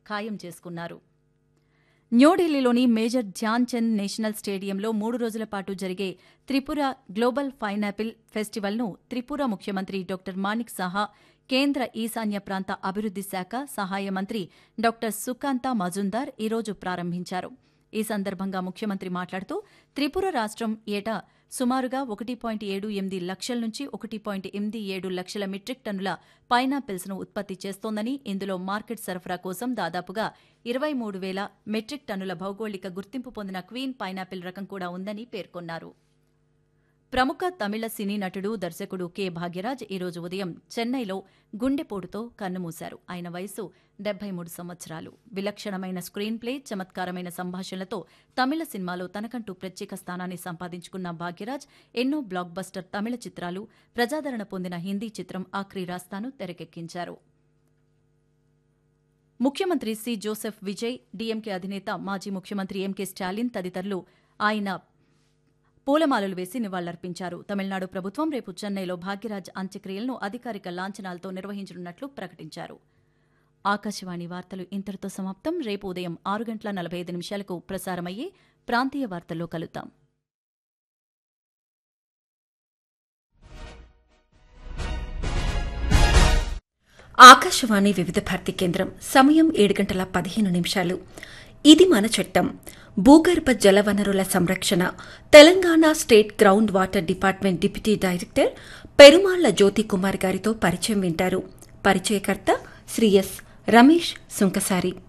ఖాయం చేసుకున్నారు న్యూఢిల్లీలోని మేజర్ ధ్యాన్ చంద్ నేషనల్ స్టేడియంలో మూడు రోజుల పాటు జరిగే త్రిపుర గ్లోబల్ పైనాపిల్ ఫెస్టివల్ను త్రిపుర ముఖ్యమంత్రి డాక్టర్ మాణిక్ సహా కేంద్ర ఈశాన్య ప్రాంత అభివృద్ది శాఖ సహాయ మంత్రి డాక్టర్ సుకాంత మజుందార్ ఈరోజు ప్రారంభించారు ఈ సందర్భంగా ముఖ్యమంత్రి మాట్లాడుతూ త్రిపుర రాష్ట్రం ఏటా సుమారుగా ఒకటి పాయింట్ ఏడు ఎనిమిది లక్షల నుంచి ఒకటి పాయింట్ ఎనిమిది ఏడు లక్షల మెట్రిక్ టన్నుల పైనాపిల్స్ను ఉత్పత్తి చేస్తోందని ఇందులో మార్కెట్ సరఫరా కోసం దాదాపుగా ఇరవై మూడు వేల మెట్రిక్ టన్నుల భౌగోళిక గుర్తింపు పొందిన క్వీన్ పైనాపిల్ రకం కూడా ఉందని పేర్కొన్నారు ప్రముఖ తమిళ సినీ నటుడు దర్శకుడు కె భాగ్యరాజ్ ఈరోజు ఉదయం చెన్నైలో గుండెపోటుతో కన్నుమూశారు ఆయన వయసు డెబ్బై మూడు సంవత్సరాలు విలక్షణమైన స్క్రీన్ ప్లే చమత్కారమైన సంభాషణలతో తమిళ సినిమాలో తనకంటూ ప్రత్యేక స్థానాన్ని సంపాదించుకున్న భాగ్యరాజ్ ఎన్నో బ్లాక్ బస్టర్ తమిళ చిత్రాలు ప్రజాదరణ పొందిన హిందీ చిత్రం ఆఖరి రాస్తాను తెరకెక్కించారు ముఖ్యమంత్రి సి జోసెఫ్ విజయ్ డీఎంకే అధినేత మాజీ ముఖ్యమంత్రి ఎంకే స్టాలిన్ తదితరులు ఆయన పూలమాలలు వేసి నివాళులర్పించారు తమిళనాడు ప్రభుత్వం రేపు చెన్నైలో భాగ్యరాజ్ అంత్యక్రియలను అధికారిక లాంఛనాలతో నిర్వహించనున్నట్లు ప్రకటించారు ఆకాశవాణి వార్తలు ఇంతటితో సమాప్తం రేపు ఉదయం ఆరు గంటల నలభై ఐదు నిమిషాలకు ప్రసారమయ్యే ప్రాంతీయ వార్తల్లో కలుద్దాం ఆకాశవాణి వివిధ భారతి కేంద్రం సమయం ఏడు గంటల పదిహేను నిమిషాలు ఇది మన చట్టం భూగర్భ జలవనరుల సంరక్షణ Telangana state ground water department deputy director Perumalla Jyothi Kumar గారితో పరిచయం వింటారు పరిచయకర్త శ్రీ ఎస్ రమేష్ సుంకసారి